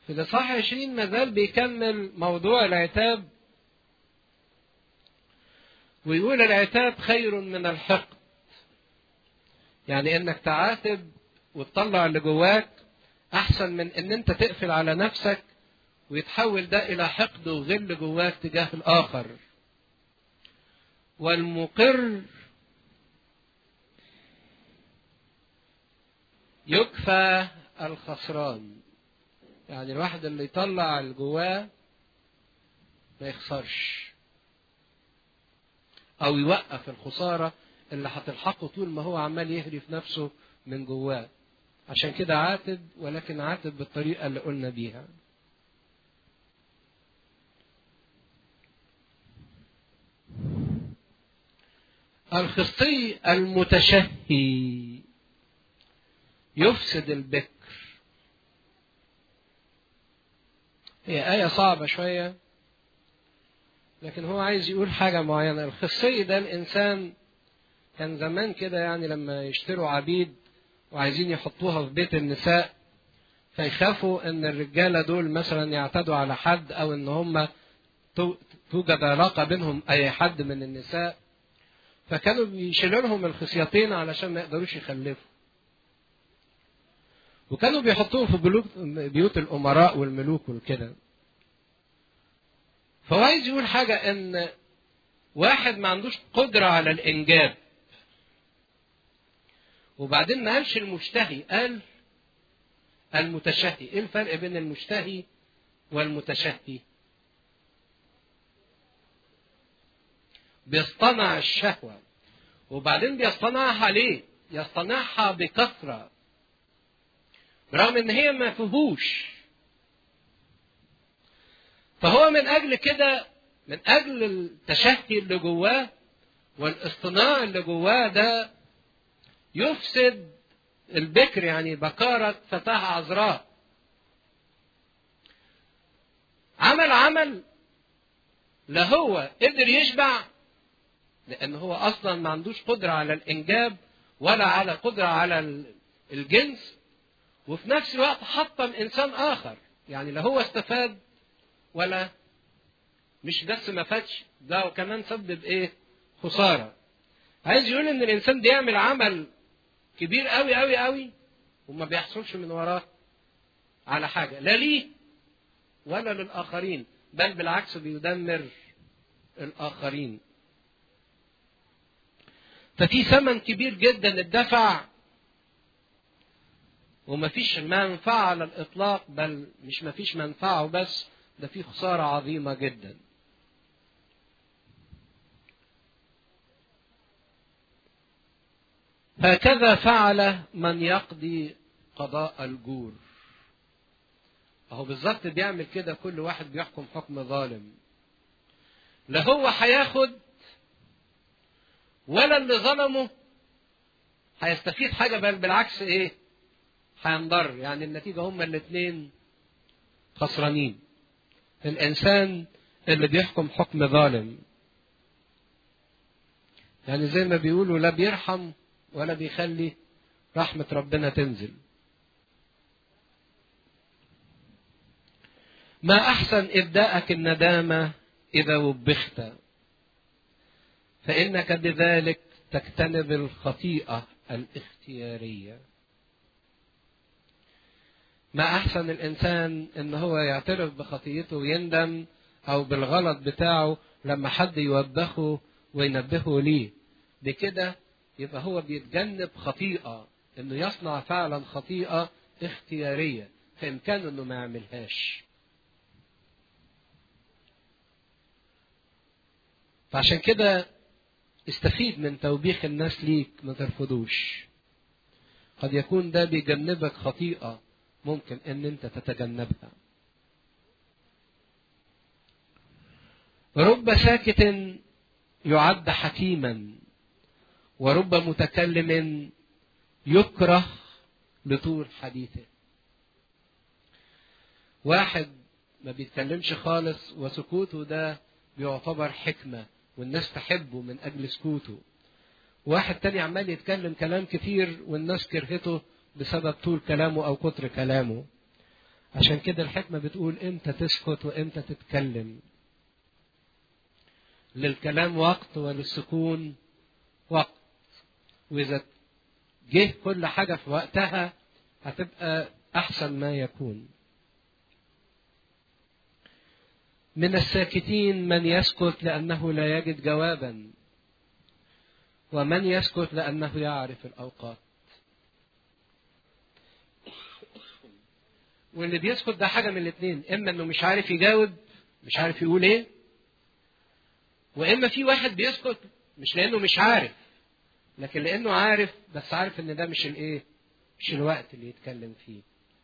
في الإصحاح 20 مازال بيكمل موضوع العتاب ويقول العتاب خير من الحقد يعني انك تعاتب وتطلع اللي جواك احسن من ان انت تقفل على نفسك ويتحول ده الى حقد وغل جواك تجاه الاخر والمقر يكفى الخسران يعني الواحد اللي يطلع اللي جواه ما يخسرش او يوقف الخساره اللي هتلحقه طول ما هو عمال يهري في نفسه من جواه عشان كده عاتب ولكن عاتب بالطريقه اللي قلنا بيها الخصي المتشهي يفسد البكر هي آية صعبة شوية لكن هو عايز يقول حاجة معينة الخصي ده الإنسان كان زمان كده يعني لما يشتروا عبيد وعايزين يحطوها في بيت النساء فيخافوا ان الرجالة دول مثلا يعتدوا على حد او ان هم توجد علاقة بينهم اي حد من النساء فكانوا بيشيلوا لهم الخصيتين علشان ما يقدروش يخلفوا وكانوا بيحطوهم في بيوت الامراء والملوك والكده فهو عايز يقول حاجة ان واحد ما عندوش قدرة على الانجاب وبعدين ما قالش المشتهي قال المتشهي ايه الفرق بين المشتهي والمتشهي بيصطنع الشهوة وبعدين بيصطنعها ليه يصطنعها بكثرة رغم ان هي ما فيهوش فهو من اجل كده من اجل التشهي اللي جواه والاصطناع اللي جواه ده يفسد البكر يعني بكارة فتاة عذراء عمل عمل لا هو قدر يشبع لان هو اصلا ما عندوش قدرة على الانجاب ولا على قدرة على الجنس وفي نفس الوقت حطم انسان اخر يعني لا هو استفاد ولا مش بس ما فاتش ده وكمان سبب ايه خسارة عايز يقول ان الانسان بيعمل عمل كبير قوي قوي قوي وما بيحصلش من وراه على حاجة لا ليه ولا للآخرين بل بالعكس بيدمر الآخرين ففي ثمن كبير جدا اتدفع ومفيش منفعة على الإطلاق بل مش مفيش منفعة بس ده في خسارة عظيمة جدا هكذا فعل من يقضي قضاء الجور اهو بالظبط بيعمل كده كل واحد بيحكم حكم ظالم لا هو هياخد ولا اللي ظلمه هيستفيد حاجة بل بالعكس ايه هينضر يعني النتيجة هما الاثنين خسرانين الانسان اللي بيحكم حكم ظالم يعني زي ما بيقولوا لا بيرحم ولا بيخلي رحمة ربنا تنزل ما أحسن إبداءك الندامة إذا وبخت فإنك بذلك تجتنب الخطيئة الاختيارية ما أحسن الإنسان إن هو يعترف بخطيئته ويندم أو بالغلط بتاعه لما حد يوبخه وينبهه ليه بكده يبقى هو بيتجنب خطيئة انه يصنع فعلا خطيئة اختيارية فإمكانه انه ما يعملهاش فعشان كده استفيد من توبيخ الناس ليك ما ترفضوش قد يكون ده بيجنبك خطيئة ممكن ان انت تتجنبها رب ساكت يعد حكيما ورب متكلم يكره لطول حديثه واحد ما بيتكلمش خالص وسكوته ده بيعتبر حكمة والناس تحبه من أجل سكوته واحد تاني عمال يتكلم كلام كتير والناس كرهته بسبب طول كلامه أو كتر كلامه عشان كده الحكمة بتقول امتى تسكت وامتى تتكلم للكلام وقت وللسكون وقت وإذا جه كل حاجة في وقتها هتبقى أحسن ما يكون من الساكتين من يسكت لأنه لا يجد جوابا ومن يسكت لأنه يعرف الأوقات واللي بيسكت ده حاجة من الاثنين إما إنه مش عارف يجاوب مش عارف يقول إيه وإما في واحد بيسكت مش لأنه مش عارف لكن لأنه عارف بس عارف إن ده مش الإيه مش الوقت اللي يتكلم فيه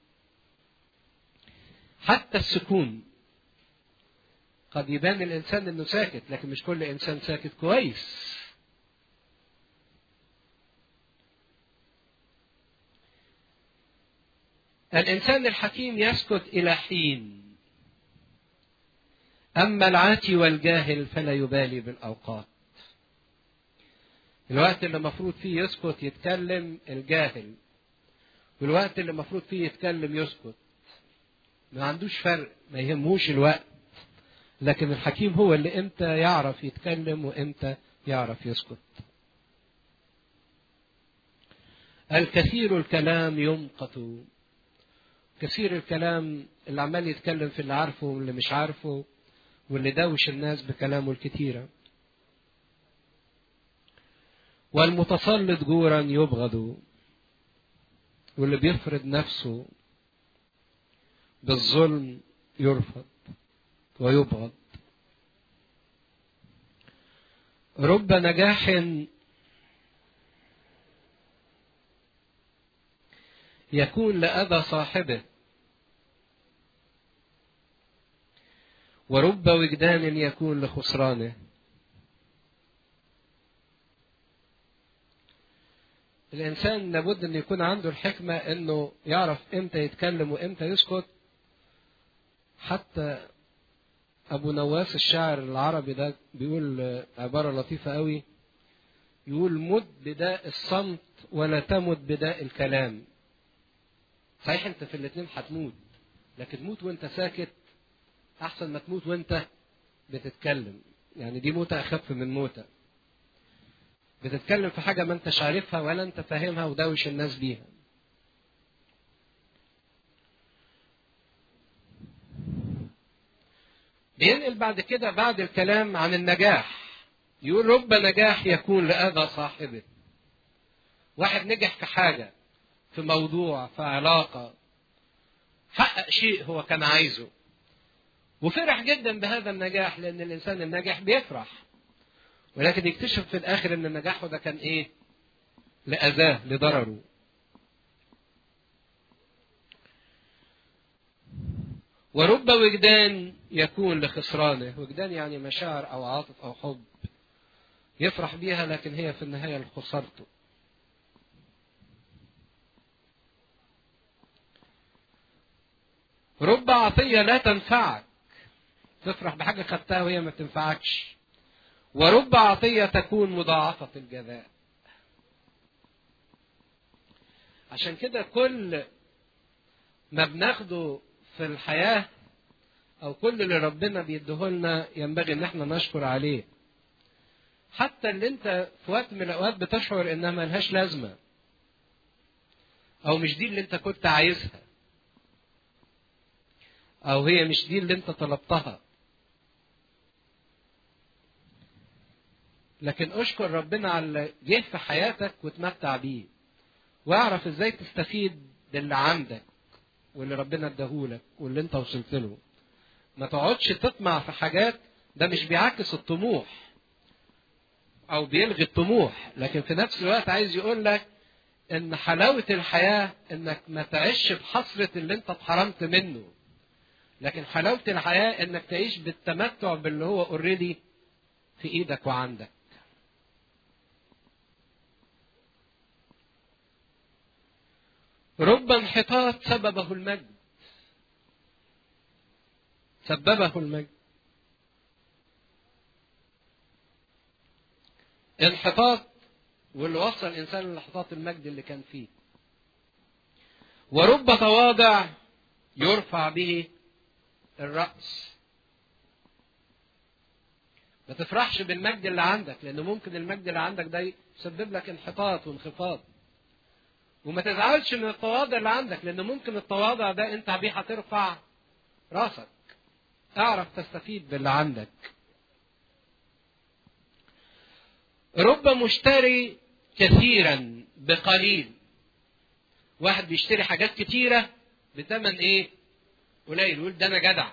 حتى السكون قد يبان الإنسان إنه ساكت لكن مش كل إنسان ساكت كويس الإنسان الحكيم يسكت إلى حين أما العاتي والجاهل فلا يبالي بالأوقات الوقت اللي المفروض فيه يسكت يتكلم الجاهل والوقت اللي المفروض فيه يتكلم يسكت ما عندوش فرق ما يهموش الوقت لكن الحكيم هو اللي امتى يعرف يتكلم وامتى يعرف يسكت الكثير الكلام يمقت كثير الكلام اللي عمال يتكلم في اللي عارفه واللي مش عارفه واللي دوش الناس بكلامه الكتيرة والمتسلط جورا يبغض واللي بيفرض نفسه بالظلم يرفض ويبغض رب نجاح يكون لأذى صاحبه ورب وجدان يكون لخسرانه الإنسان لابد أن يكون عنده الحكمة أنه يعرف إمتى يتكلم وإمتى يسكت حتى أبو نواس الشاعر العربي ده بيقول عبارة لطيفة قوي يقول مت بداء الصمت ولا تمت بداء الكلام صحيح انت في الاثنين هتموت لكن تموت وانت ساكت احسن ما تموت وانت بتتكلم يعني دي موتة اخف من موتة بتتكلم في حاجة ما انتش عارفها ولا انت فاهمها ودوش الناس بيها بينقل بعد كده بعد الكلام عن النجاح يقول رب نجاح يكون لأذى صاحبه واحد نجح في حاجة في موضوع في علاقة حقق شيء هو كان عايزه وفرح جدا بهذا النجاح لأن الإنسان الناجح بيفرح ولكن يكتشف في الآخر أن نجاحه ده كان إيه؟ لأذاه لضرره ورب وجدان يكون لخسرانه وجدان يعني مشاعر أو عاطف أو حب يفرح بيها لكن هي في النهاية لخسارته رب عطية لا تنفعك تفرح بحاجة خدتها وهي ما تنفعكش ورب عطية تكون مضاعفة الجزاء عشان كده كل ما بناخده في الحياة أو كل اللي ربنا بيديهولنا ينبغي إن احنا نشكر عليه حتى اللي أنت في وقت من الأوقات بتشعر إنها ملهاش لازمة أو مش دي اللي أنت كنت عايزها أو هي مش دي اللي أنت طلبتها لكن اشكر ربنا على اللي جه في حياتك وتمتع بيه واعرف ازاي تستفيد باللي عندك واللي ربنا اداهولك واللي انت وصلت له ما تقعدش تطمع في حاجات ده مش بيعكس الطموح او بيلغي الطموح لكن في نفس الوقت عايز يقول لك ان حلاوة الحياة انك ما تعيش بحسرة اللي انت اتحرمت منه لكن حلاوة الحياة انك تعيش بالتمتع باللي هو اوريدي في ايدك وعندك رب انحطاط سببه المجد سببه المجد انحطاط واللي وصل الانسان لانحطاط المجد اللي كان فيه ورب تواضع يرفع به الرأس ما تفرحش بالمجد اللي عندك لأنه ممكن المجد اللي عندك ده يسبب لك انحطاط وانخفاض وما تزعلش من التواضع اللي عندك لأنه ممكن التواضع ده أنت بيه هترفع راسك اعرف تستفيد باللي عندك رب مشتري كثيرا بقليل واحد بيشتري حاجات كتيرة بثمن ايه قليل يقول ده انا جدع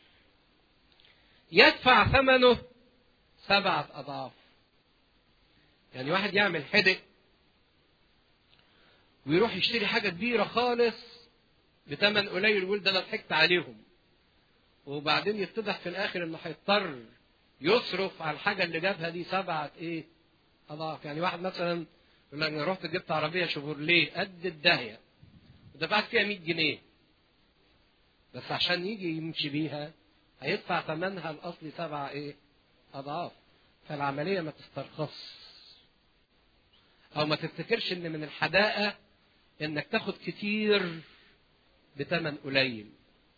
يدفع ثمنه سبعة أضعاف يعني واحد يعمل حدق ويروح يشتري حاجة كبيرة خالص بثمن قليل يقول ده أنا ضحكت عليهم وبعدين يتضح في الآخر إنه هيضطر يصرف على الحاجة اللي جابها دي سبعة إيه أضعاف يعني واحد مثلا يقول لك أنا رحت جبت عربية شيفورليه قد الداهية ودفعت فيها 100 جنيه بس عشان يجي يمشي بيها هيدفع ثمنها الأصلي سبعة إيه أضعاف فالعملية ما تسترخص أو ما تفتكرش إن من الحداقة إنك تاخد كتير بثمن قليل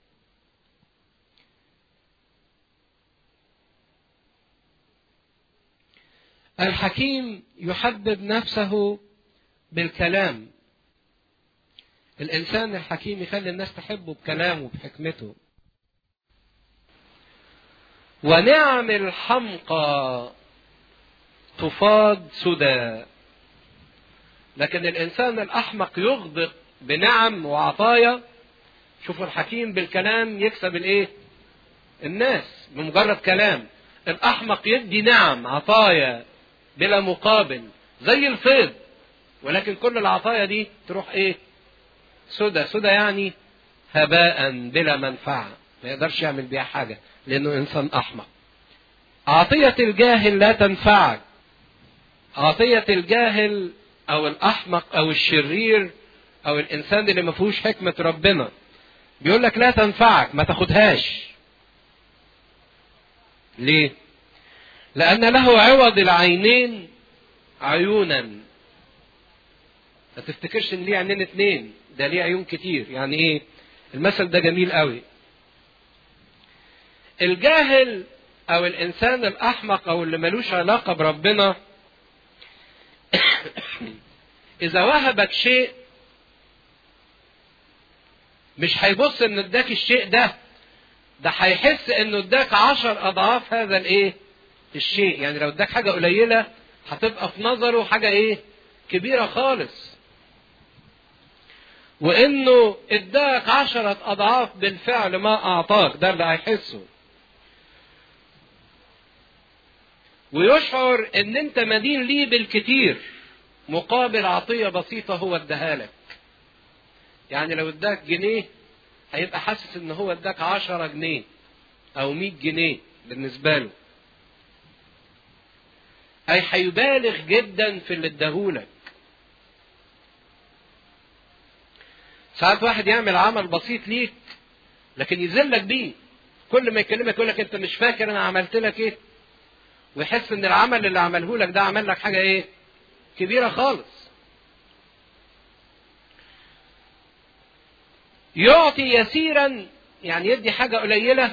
الحكيم يحبب نفسه بالكلام الإنسان الحكيم يخلي الناس تحبه بكلامه بحكمته ونعم الحمقى تفاض سدى لكن الإنسان الأحمق يغدق بنعم وعطايا شوفوا الحكيم بالكلام يكسب الإيه الناس بمجرد كلام الأحمق يدي نعم عطايا بلا مقابل زي الفيض ولكن كل العطايا دي تروح ايه سدى سدى يعني هباء بلا منفعة ما يقدرش يعمل بيها حاجة لأنه إنسان أحمق عطية الجاهل لا تنفعك عطية الجاهل أو الأحمق أو الشرير أو الإنسان اللي ما فيهوش حكمة ربنا بيقول لك لا تنفعك ما تاخدهاش ليه؟ لأن له عوض العينين عيونا ما تفتكرش ان ليه عينين اتنين ده ليه عيون كتير يعني ايه المثل ده جميل قوي الجاهل او الانسان الاحمق او اللي ملوش علاقة بربنا اذا وهبك شيء مش هيبص ان اداك الشيء ده ده هيحس انه اداك عشر اضعاف هذا الايه الشيء يعني لو اداك حاجة قليلة هتبقى في نظره حاجة ايه كبيرة خالص وانه اداك عشرة اضعاف بالفعل ما اعطاك ده اللي هيحسه ويشعر ان انت مدين ليه بالكتير مقابل عطية بسيطة هو اداها لك يعني لو اداك جنيه هيبقى حاسس ان هو اداك عشرة جنيه او مية جنيه بالنسبة له أي هيبالغ جدا في اللي اداهولك ساعات واحد يعمل عمل بسيط ليك لكن يذلك بيه كل ما يكلمك يقول لك انت مش فاكر انا عملت لك ايه ويحس ان العمل اللي عمله لك ده عمل لك حاجه ايه كبيره خالص يعطي يسيرا يعني يدي حاجه قليله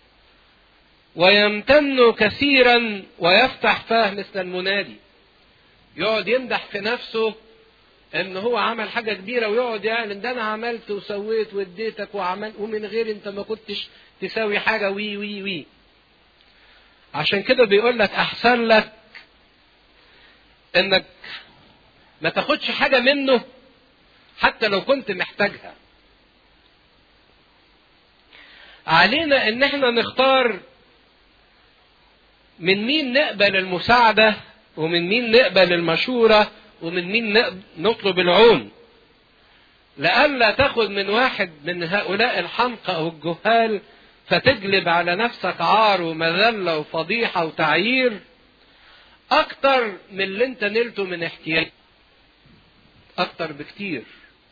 ويمتن كثيرا ويفتح فاه مثل المنادي يقعد يمدح في نفسه ان هو عمل حاجة كبيرة ويقعد يعلن ده انا عملت وسويت واديتك وعمل ومن غير انت ما كنتش تساوي حاجة وي وي وي عشان كده بيقول لك احسن لك انك ما تاخدش حاجة منه حتى لو كنت محتاجها علينا ان احنا نختار من مين نقبل المساعدة ومن مين نقبل المشورة ومن مين نطلب العون لئلا تاخد من واحد من هؤلاء الحمقى أو الجهال فتجلب على نفسك عار ومذلة وفضيحة وتعيير أكتر من اللي أنت نلته من احتياج أكتر بكتير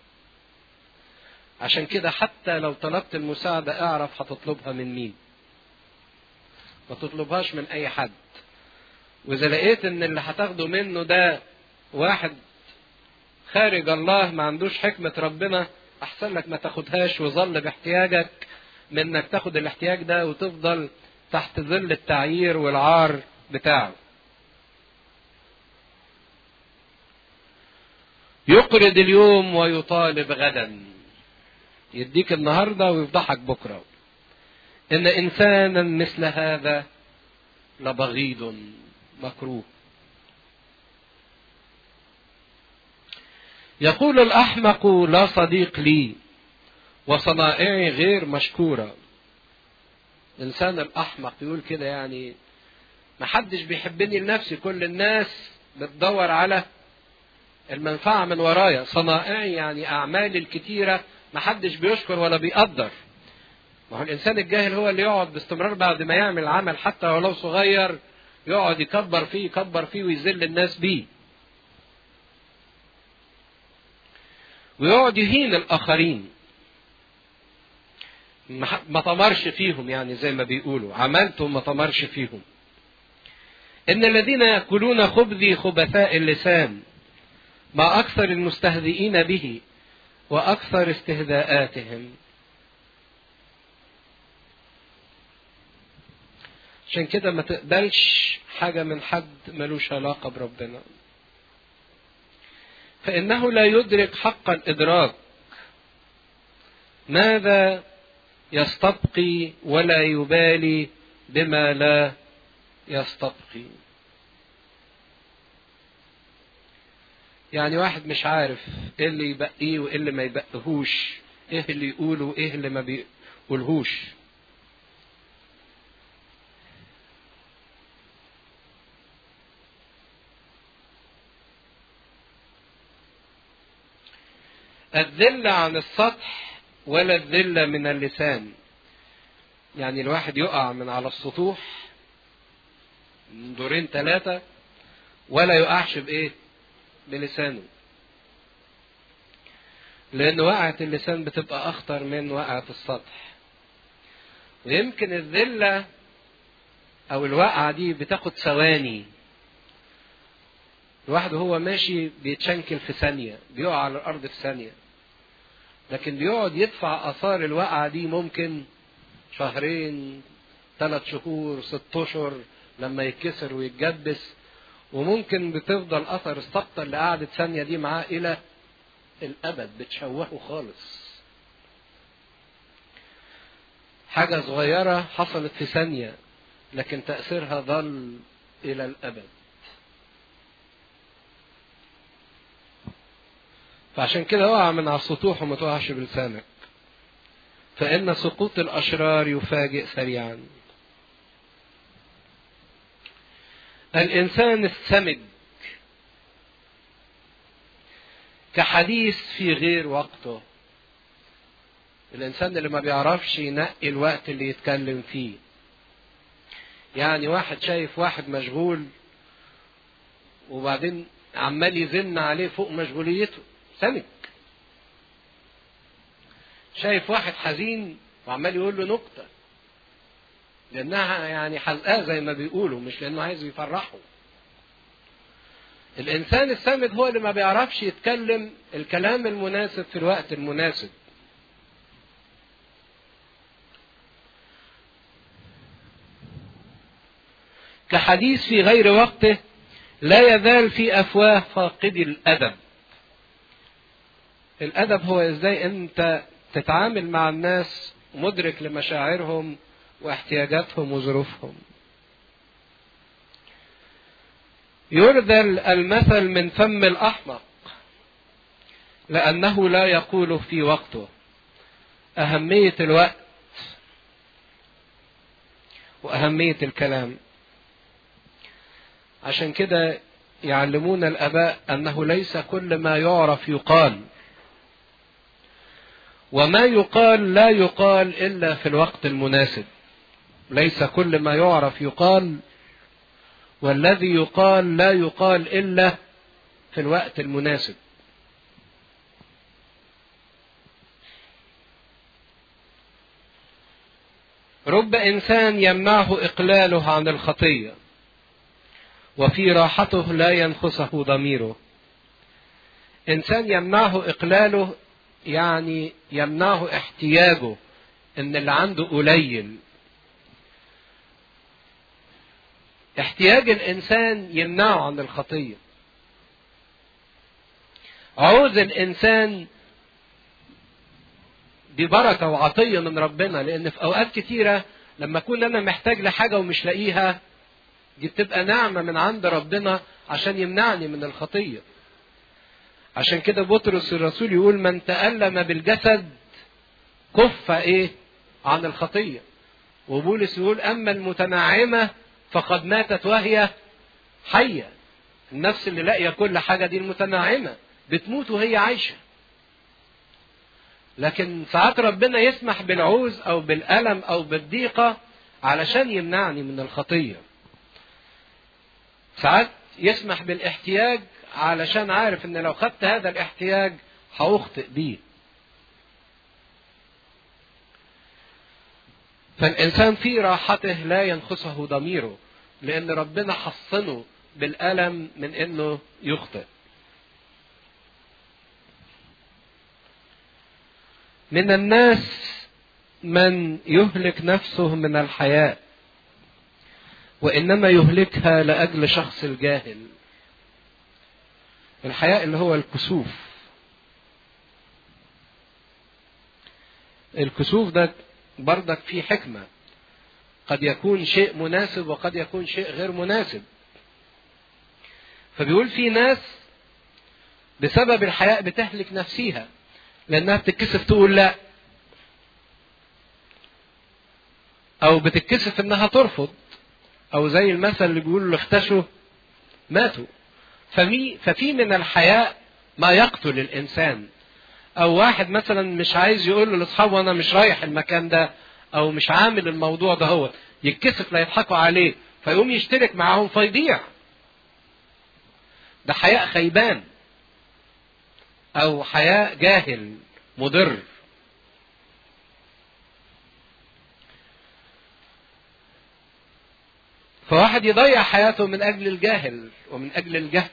عشان كده حتى لو طلبت المساعدة اعرف هتطلبها من مين ما تطلبهاش من اي حد واذا لقيت ان اللي هتاخده منه ده واحد خارج الله ما عندوش حكمة ربنا احسن لك ما تاخدهاش وظل باحتياجك من انك تاخد الاحتياج ده وتفضل تحت ظل التعيير والعار بتاعه يقرض اليوم ويطالب غدا يديك النهارده ويفضحك بكره ان انسانا مثل هذا لبغيض مكروه يقول الاحمق لا صديق لي وصنائعي غير مشكوره الانسان الاحمق يقول كده يعني ما حدش بيحبني لنفسي كل الناس بتدور على المنفعه من ورايا صنائعي يعني اعمالي الكتيره ما حدش بيشكر ولا بيقدر ما هو الانسان الجاهل هو اللي يقعد باستمرار بعد ما يعمل عمل حتى ولو صغير يقعد يكبر فيه يكبر فيه ويذل الناس بيه ويقعد يهين الاخرين ما طمرش فيهم يعني زي ما بيقولوا عملته ما طمرش فيهم ان الذين ياكلون خبزي خبثاء اللسان ما اكثر المستهزئين به واكثر استهزاءاتهم عشان كده ما تقبلش حاجة من حد ملوش علاقة بربنا فإنه لا يدرك حق الإدراك ماذا يستبقي ولا يبالي بما لا يستبقي يعني واحد مش عارف ايه اللي يبقيه وايه اللي ما يبقيهوش ايه اللي يقوله وايه اللي ما بيقولهوش الذلة عن السطح ولا الذلة من اللسان يعني الواحد يقع من على السطوح من دورين ثلاثة ولا يقعش بإيه بلسانه لأن وقعة اللسان بتبقى أخطر من وقعة السطح ويمكن الذلة أو الوقعة دي بتاخد ثواني الواحد وهو ماشي بيتشنكل في ثانية بيقع على الأرض في ثانية لكن بيقعد يدفع آثار الوقعة دي ممكن شهرين ثلاث شهور ست أشهر لما يتكسر ويتجبس وممكن بتفضل أثر السقطة اللي قعدت ثانية دي معاه إلى الأبد بتشوهه خالص حاجة صغيرة حصلت في ثانية لكن تأثيرها ظل إلى الأبد فعشان كده وقع من على السطوح وما تقعش بلسانك فإن سقوط الأشرار يفاجئ سريعا الإنسان السمج كحديث في غير وقته الإنسان اللي ما بيعرفش ينقي الوقت اللي يتكلم فيه يعني واحد شايف واحد مشغول وبعدين عمال يزن عليه فوق مشغوليته سمك شايف واحد حزين وعمال يقول له نكته لانها يعني حزقاه زي ما بيقولوا مش لانه عايز يفرحه الانسان السامد هو اللي ما بيعرفش يتكلم الكلام المناسب في الوقت المناسب كحديث في غير وقته لا يزال في افواه فاقدي الادب الادب هو ازاي انت تتعامل مع الناس مدرك لمشاعرهم واحتياجاتهم وظروفهم يرذل المثل من فم الاحمق لانه لا يقوله في وقته اهميه الوقت واهميه الكلام عشان كده يعلمون الاباء انه ليس كل ما يعرف يقال وما يقال لا يقال الا في الوقت المناسب ليس كل ما يعرف يقال والذي يقال لا يقال الا في الوقت المناسب رب انسان يمنعه اقلاله عن الخطيه وفي راحته لا ينخسه ضميره انسان يمنعه اقلاله يعني يمنعه احتياجه ان اللي عنده قليل احتياج الانسان يمنعه عن الخطيه عوز الانسان ببركه وعطيه من ربنا لان في اوقات كتيره لما اكون انا محتاج لحاجه ومش لاقيها دي بتبقى نعمه من عند ربنا عشان يمنعني من الخطيه عشان كده بطرس الرسول يقول من تألم بالجسد كف ايه عن الخطيه وبولس يقول اما المتنعمه فقد ماتت وهي حيه النفس اللي لاقيه كل حاجه دي المتنعمه بتموت وهي عايشه لكن ساعات ربنا يسمح بالعوز او بالالم او بالضيقه علشان يمنعني من الخطيه ساعات يسمح بالاحتياج علشان عارف ان لو خدت هذا الاحتياج هاخطئ بيه فالانسان في راحته لا ينخسه ضميره لان ربنا حصنه بالالم من انه يخطئ من الناس من يهلك نفسه من الحياء وانما يهلكها لاجل شخص الجاهل الحياء اللي هو الكسوف الكسوف ده بردك فيه حكمة قد يكون شيء مناسب وقد يكون شيء غير مناسب فبيقول في ناس بسبب الحياء بتهلك نفسيها لانها بتتكسف تقول لا او بتتكسف انها ترفض او زي المثل اللي بيقول اللي اختشوا ماتوا فمي ففي من الحياء ما يقتل الانسان او واحد مثلا مش عايز يقول لاصحابه انا مش رايح المكان ده او مش عامل الموضوع ده هو يتكسف لا يضحكوا عليه فيقوم يشترك معاهم فيضيع ده حياء خيبان او حياء جاهل مضر فواحد يضيع حياته من اجل الجاهل ومن اجل الجهل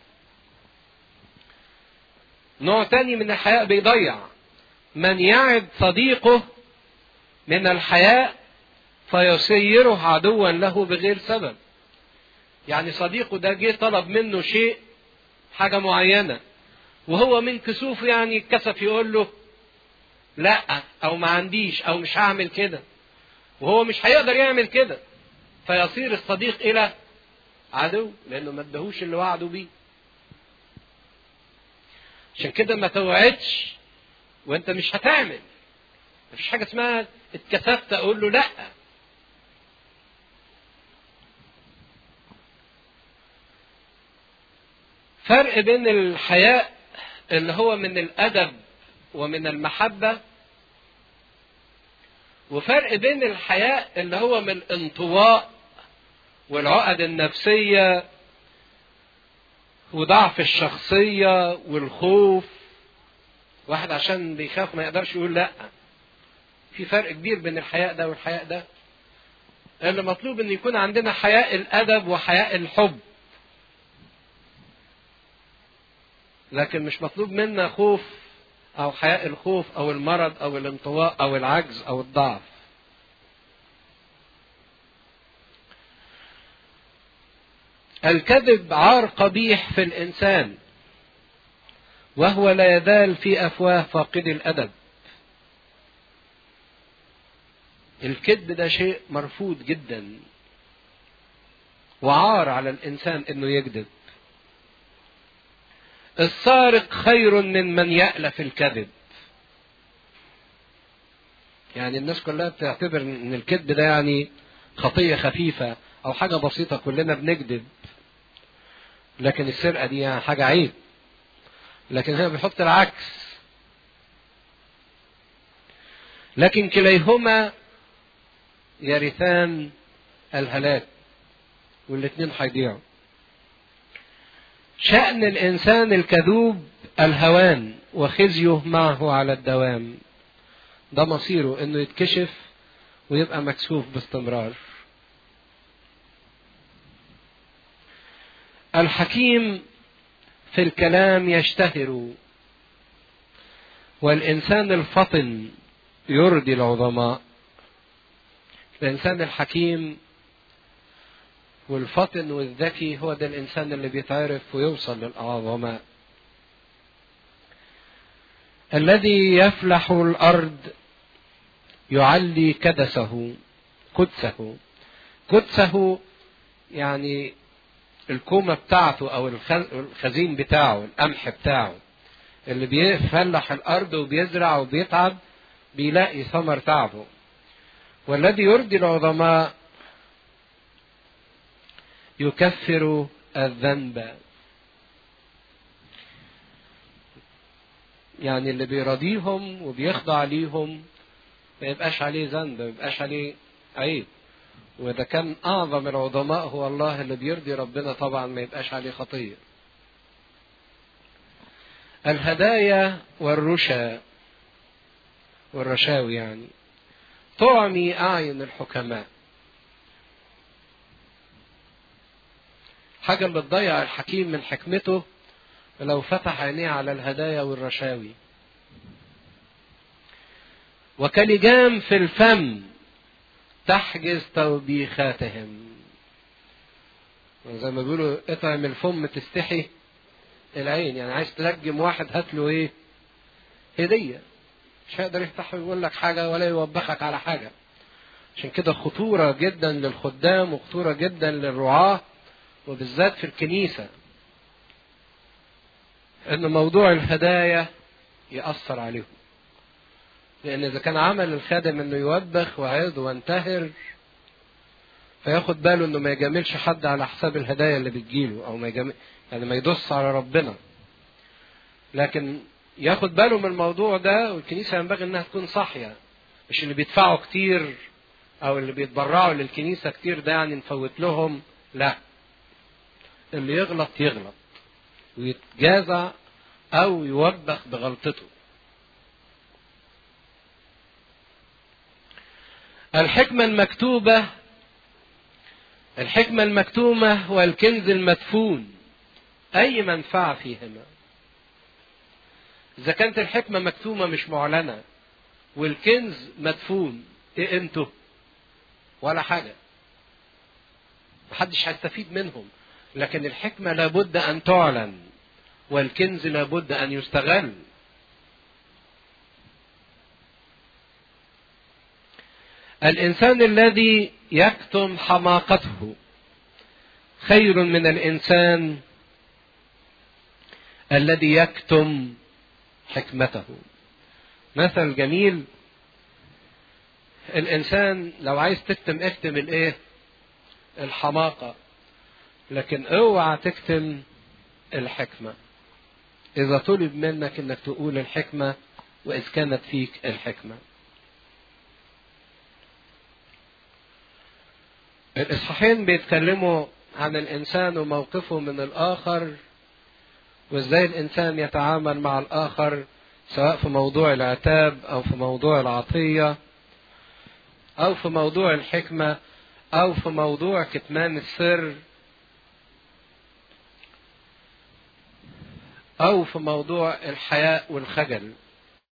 نوع تاني من الحياء بيضيع من يعد صديقه من الحياء فيصيره عدوا له بغير سبب يعني صديقه ده جه طلب منه شيء حاجة معينة وهو من كسوفه يعني اتكسف يقول له لا او ما عنديش او مش هعمل كده وهو مش هيقدر يعمل كده فيصير الصديق الى عدو لانه ما ادهوش اللي وعده بيه عشان كده ما توعدش وانت مش هتعمل مفيش حاجه اسمها اتكسفت اقول له لا فرق بين الحياء اللي هو من الادب ومن المحبه وفرق بين الحياء اللي هو من الانطواء والعقد النفسيه وضعف الشخصيه والخوف واحد عشان بيخاف ما يقدرش يقول لا في فرق كبير بين الحياء ده والحياء ده اللي مطلوب ان يكون عندنا حياء الادب وحياء الحب لكن مش مطلوب منا خوف او حياء الخوف او المرض او الانطواء او العجز او الضعف الكذب عار قبيح في الانسان وهو لا يزال في افواه فاقد الادب الكذب ده شيء مرفوض جدا وعار على الانسان انه يكذب السارق خير من من يألف الكذب يعني الناس كلها بتعتبر ان الكذب ده يعني خطية خفيفة او حاجة بسيطة كلنا بنكذب لكن السرقة دي يعني حاجة عيب لكن هنا بيحط العكس لكن كليهما يرثان الهلاك والاثنين هيضيعوا شأن الإنسان الكذوب الهوان وخزيه معه على الدوام ده مصيره إنه يتكشف ويبقى مكسوف باستمرار الحكيم في الكلام يشتهر والإنسان الفطن يرضي العظماء الإنسان الحكيم والفطن والذكي هو ده الإنسان اللي بيتعرف ويوصل للعظماء الذي يفلح الأرض يعلي كدسه قدسه قدسه يعني الكومة بتاعته أو الخزين بتاعه القمح بتاعه اللي بيفلح الأرض وبيزرع وبيتعب بيلاقي ثمر تعبه والذي يرضي العظماء يكفر الذنب يعني اللي بيرضيهم وبيخضع ليهم ما يبقاش عليه ذنب ما يبقاش عليه عيب وإذا كان أعظم العظماء هو الله اللي بيرضي ربنا طبعا ما يبقاش عليه خطية الهدايا والرشا والرشاوي يعني تعمي أعين الحكماء حاجة اللي تضيع الحكيم من حكمته لو فتح عينيه على الهدايا والرشاوي وكلجام في الفم تحجز توبيخاتهم زي ما بيقولوا اطعم الفم تستحي العين يعني عايز تلجم واحد هات له ايه هديه مش هيقدر يفتح ويقول لك حاجه ولا يوبخك على حاجه عشان كده خطوره جدا للخدام وخطوره جدا للرعاه وبالذات في الكنيسه ان موضوع الهدايا ياثر عليهم لان اذا كان عمل الخادم انه يوبخ ويعظ وينتهر فياخد باله انه ما يجاملش حد على حساب الهدايا اللي بتجيله او ما يجامل يعني ما يدوس على ربنا لكن ياخد باله من الموضوع ده والكنيسه ينبغي انها تكون صاحيه مش اللي بيدفعوا كتير او اللي بيتبرعوا للكنيسه كتير ده يعني نفوت لهم لا اللي يغلط يغلط ويتجازى او يوبخ بغلطته الحكمة المكتوبة الحكمة المكتومة والكنز المدفون أي منفعة فيهما إذا كانت الحكمة مكتومة مش معلنة والكنز مدفون إيه قيمته؟ ولا حاجة محدش هيستفيد منهم لكن الحكمة لابد أن تعلن والكنز لابد أن يستغل الإنسان الذي يكتم حماقته خير من الإنسان الذي يكتم حكمته مثل جميل الإنسان لو عايز تكتم اكتم الإيه؟ الحماقة لكن اوعى تكتم الحكمة إذا طلب منك إنك تقول الحكمة وإذ كانت فيك الحكمة الإصحاحين بيتكلموا عن الإنسان وموقفه من الآخر وإزاي الإنسان يتعامل مع الآخر سواء في موضوع العتاب أو في موضوع العطية أو في موضوع الحكمة أو في موضوع كتمان السر أو في موضوع الحياء والخجل